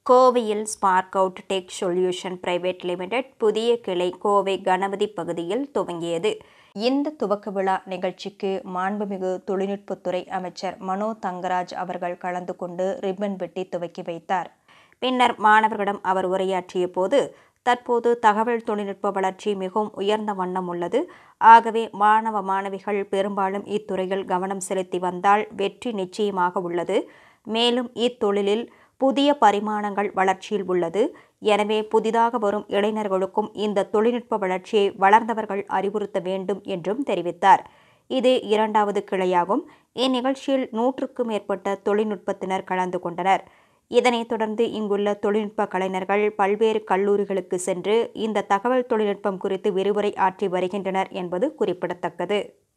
கோவையில் spark out tech solution private limited புதிய கிளை கோவை கணபதி பகுதியில் துவங்கியது இந்த துவக்க விழா நிகழ்ச்சிக்கு மாண்புமிகு தொழில்நுட்பத்துறை அமைச்சர் மனோ தங்கராஜ் அவர்கள் கலந்து கொண்டு ரிப்பன் வெட்டி துவக்கி வைத்தார் பின்னர் மாணவர்களிடம் அவர் உரையாற்றிய போது தற்போது தகவல் தொழில்நுட்ப வளர்ச்சி மிகவும் உயர்ந்த வண்ணம் உள்ளது ஆகவே மாணவ மாணவிகள் பெரும்பாலும் இத்துறையில் கவனம் செலுத்தி வந்தால் வெற்றி நிச்சயமாக உள்ளது மேலும் இத்தொழிலில் புதிய பரிமாணங்கள் வளர்ச்சியில் உள்ளது எனவே புதிதாக வரும் இளைஞர்களுக்கும் இந்த தொழில்நுட்ப வளர்ச்சியை வளர்ந்தவர்கள் அறிவுறுத்த வேண்டும் என்றும் தெரிவித்தார் இது இரண்டாவது கிளையாகும் இந்நிகழ்ச்சியில் நூற்றுக்கும் மேற்பட்ட தொழில்நுட்பத்தினர் கலந்து கொண்டனர் இதனைத் தொடர்ந்து இங்குள்ள தொழில்நுட்ப கலைஞர்கள் பல்வேறு கல்லூரிகளுக்கு சென்று இந்த தகவல் தொழில்நுட்பம் குறித்து விரிவுரை ஆற்றி வருகின்றனர் என்பது குறிப்பிடத்தக்கது